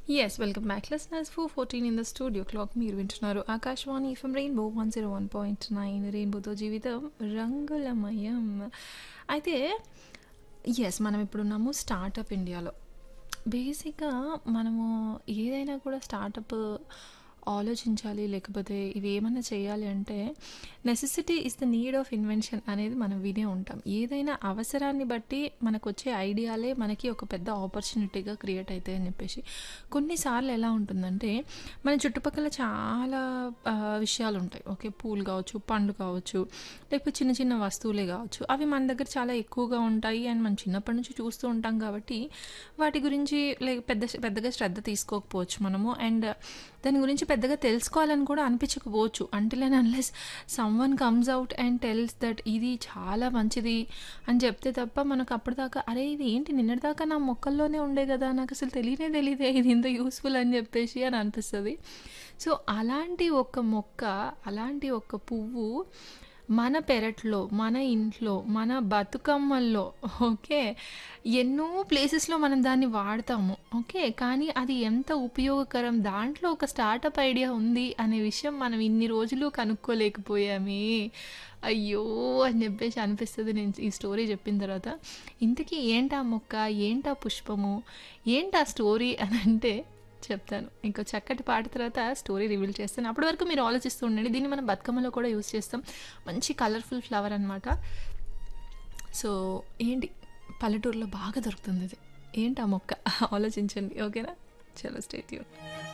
Yes, welcome back. Listeners, 414 in the studio clock మీరు వింటున్నారు Akashvani FM rainbow one zero one point nine రెయిన్బోతో జీవితం రంగులమయం అయితే ఎస్ మనం ఇప్పుడున్నాము స్టార్టప్ ఇండియాలో బేసిక్గా మనము ఏదైనా కూడా స్టార్టప్ ఆలోచించాలి లేకపోతే ఇవి ఏమైనా చేయాలి అంటే necessity is the need of invention అనేది మనం వినే ఉంటాం ఏదైనా అవసరాన్ని బట్టి మనకు వచ్చే ఐడియాలే మనకి ఒక పెద్ద ఆపర్చునిటీగా క్రియేట్ అవుతాయి అని చెప్పేసి కొన్నిసార్లు ఎలా ఉంటుందంటే మన చుట్టుపక్కల చాలా ఆ, విషయాలు ఉంటాయి ఓకే పూలు కావచ్చు పండ్లు కావచ్చు లేకపోతే చిన్న చిన్న వస్తువులే కావచ్చు అవి మన దగ్గర చాలా ఎక్కువగా ఉంటాయి అండ్ మనం చిన్నప్పటి నుంచి చూస్తూ ఉంటాం కాబట్టి వాటి గురించి లైక్ పెద్ద పెద్దగా శ్రద్ధ తీసుకోకపోవచ్చు మనము అండ్ దాని గురించి పెద్దగా తెలుసుకోవాలని కూడా అనిపించకపోవచ్చు until and unless someone comes out and tells that ఇది చాలా మంచిది అని చెప్తే తప్ప మనకు అప్పటిదాకా అరే ఇది ఏంటి నిన్నటిదాకా నా మొక్కల్లోనే ఉండే కదా నాకు అసలు తెలియనే తెలియదే ఇది ఇంత యూస్ఫుల్ అని చెప్పేసి అని అనిపిస్తుంది సో అలాంటి ఒక మొక్క అలాంటి ఒక పువ్వు మన పెరట్లో మన ఇంట్లో మన బతుకమ్మల్లో ఓకే ఎన్నో ప్లేసెస్లో మనం దాన్ని వాడతాము ఓకే కానీ అది ఎంత ఉపయోగకరం దాంట్లో ఒక స్టార్టప్ ఐడియా ఉంది అనే విషయం మనం ఇన్ని రోజులు కనుక్కోలేకపోయామే అయ్యో అని చెప్పేసి అనిపిస్తుంది నేను ఈ స్టోరీ చెప్పిన తర్వాత ఇంతకీ ఏంటా మొక్క ఏంటా పుష్పము ఏంటా స్టోరీ అని అంటే చెప్తాను ఇంకో చక్కటి పాట తర్వాత స్టోరీ రివీల్ చేస్తాను అప్పటి వరకు మీరు ఆలోచిస్తూ ఉండండి దీన్ని మనం బతుకమ్మలో కూడా యూస్ చేస్తాం మంచి కలర్ఫుల్ ఫ్లవర్ అనమాట సో ఏంటి పల్లెటూరులో బాగా దొరుకుతుంది ఇది ఏంటి ఆ మొక్క ఆలోచించండి ఓకేనా చలో స్టేట్ యూన్